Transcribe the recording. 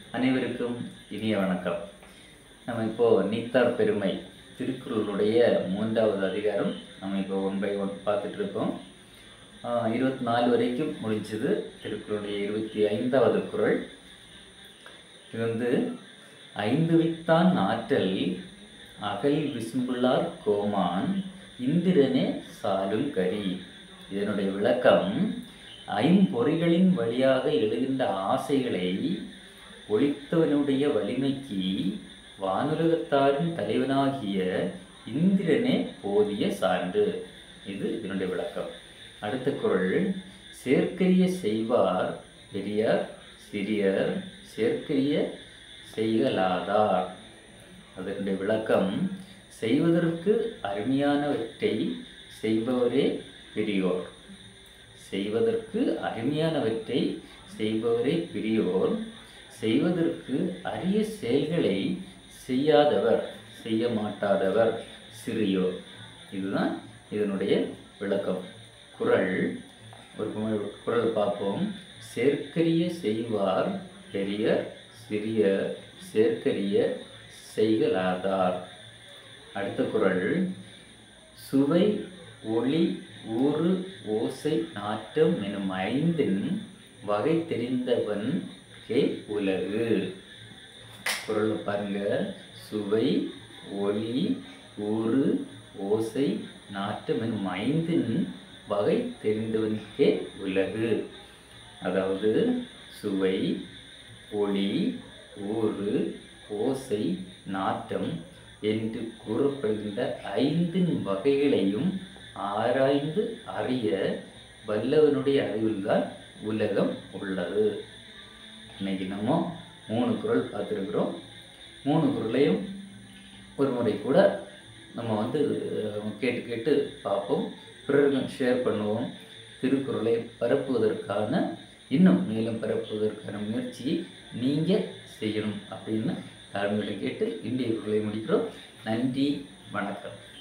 அனைவருக்கும் இனிய வணக்கம் நம்ம இப்போ நீத்தார் பெருமை திருக்குறளுடைய மூன்றாவது அதிகாரம் நம்ம இப்போ ஒன் பை ஒன் பார்த்துட்டு இருக்கோம் ஆஹ் இருபத்தி நாலு வரைக்கும் முடிஞ்சது திருக்குறளுடைய இருபத்தி ஐந்தாவது குறள் இது வந்து ஐந்து வித்தான் ஆற்றல் அகல் விசும்புளார் கோமான் இந்திரனே சாலும் கரி இதனுடைய விளக்கம் ஐம்பொறிகளின் வழியாக எழுகின்ற ஆசைகளை ஒழித்தவனுடைய வலிமைக்கு வானுலகத்தாரின் தலைவனாகிய இந்திரனே போதிய சான்று இது இதனுடைய விளக்கம் அடுத்த குறள் சேர்க்கரிய செய்வார் பெரியார் சிறியர் சேர்க்கரிய செய்கலாதார் அதனுடைய விளக்கம் செய்வதற்கு அருமையானவற்றை செய்பவரே பெரியோர் செய்வதற்கு அருமையானவற்றை செய்பவரே பெரியோர் செய்வதற்கு அரிய செயல்களை செய்யாதவர் செய்ய மாட்டாதவர் சிறியோர் இதுதான் இதனுடைய விளக்கம் குறள் ஒரு கு- குறள் பார்ப்போம் சேர்க்கரிய செய்வார் பெரியர் சிறியர் சேர்க்கரிய செய்கலாதார் அடுத்த குறள் சுவை ஒளி ஊறு ஓசை நாட்டம் எனும் ஐந்தின் வகை தெரிந்தவன் கே உலகு குறள் பாருங்க சுவை ஒளி ஊறு ஓசை நாட்டம் எனும் ஐந்தின் வகை தெரிந்தவனுக்கே உலகு அதாவது சுவை ஒளி ஊறு ஓசை நாட்டம் என்று கூறப்படுகின்ற ஐந்தின் வகைகளையும் ஆராய்ந்து அறிய வல்லவனுடைய அறிவில்தான் உலகம் உள்ளது இன்னைக்கு நம்ம மூணு குறள் பார்த்துருக்குறோம் மூணு குறளையும் ஒரு முறை கூட நம்ம வந்து அஹ், கேட்டு கேட்டு பார்ப்போம் பிறருக்கும் ஷேர் பண்ணுவோம் திருக்குறளை பரப்புவதற்கான இன்னும் மேலும் பரப்புவதற்கான முயற்சி நீங்கள் செய்யணும் அப்படின்னு தாழ்மைகளை கேட்டு இந்திய குறளை முடிக்கிறோம் நன்றி வணக்கம்